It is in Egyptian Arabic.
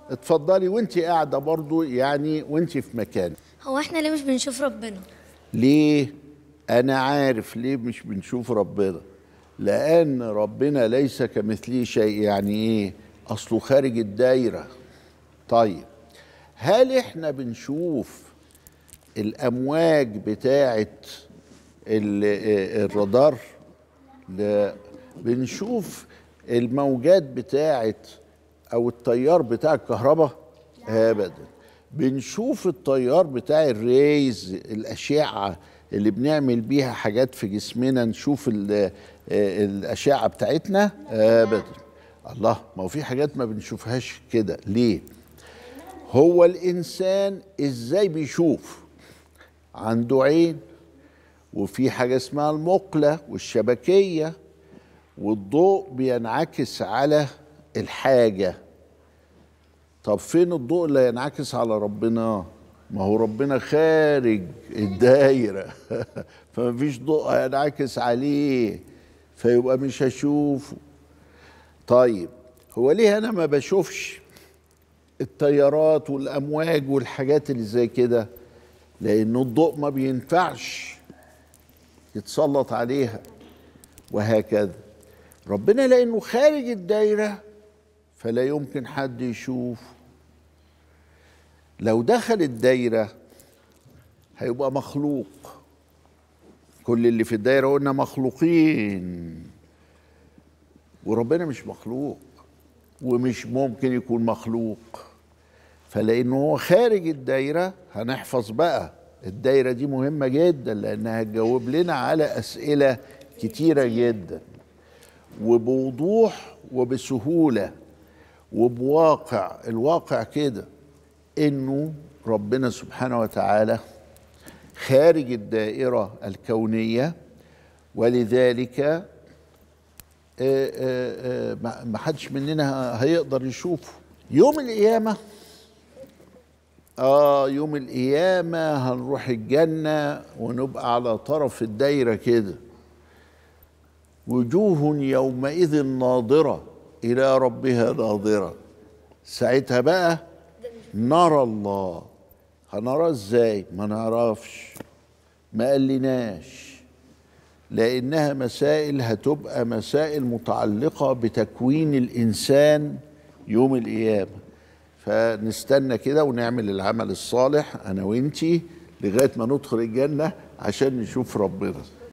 اتفضلي وانت قاعده برضو يعني وانت في مكانك هو احنا ليه مش بنشوف ربنا ليه انا عارف ليه مش بنشوف ربنا لان ربنا ليس كمثله شيء يعني ايه اصله خارج الدايره طيب هل احنا بنشوف الامواج بتاعه ال- الرادار لا بنشوف الموجات بتاعه او التيار بتاع الكهرباء ابدا بنشوف التيار بتاع الريز الاشعه اللي بنعمل بيها حاجات في جسمنا نشوف ال- الاشعه بتاعتنا ابدا الله ما هو في حاجات ما بنشوفهاش كده ليه هو الانسان ازاي بيشوف عنده عين وفي حاجه اسمها المقله والشبكيه والضوء بينعكس على الحاجه طب فين الضوء اللي ينعكس على ربنا ما هو ربنا خارج الدايره فمفيش ضوء هينعكس عليه فيبقى مش هشوفه طيب هو ليه انا ما بشوفش التيارات والامواج والحاجات اللي زي كده لانه الضوء ما بينفعش يتسلط عليها وهكذا ربنا لانه خارج الدايره فلا يمكن حد يشوف لو دخل الدايره هيبقى مخلوق كل اللي في الدايره قلنا مخلوقين وربنا مش مخلوق ومش ممكن يكون مخلوق فلانه هو خارج الدايره هنحفظ بقى الدايره دي مهمه جدا لانها هتجاوب لنا على اسئله كتيره جدا وبوضوح وبسهوله وبواقع الواقع كده انه ربنا سبحانه وتعالى خارج الدائره الكونيه ولذلك آه، آه، آه، ما ما حدش مننا هيقدر يشوفه يوم القيامه اه يوم القيامه هنروح الجنه ونبقى على طرف الدايره كده وجوه يومئذ ناظره الى ربها ناظره ساعتها بقى نرى الله هنرى ازاي ما نعرفش ما قالناش لانها مسائل هتبقى مسائل متعلقه بتكوين الانسان يوم القيامه فنستنى كده ونعمل العمل الصالح انا وانتي لغايه ما ندخل الجنه عشان نشوف ربنا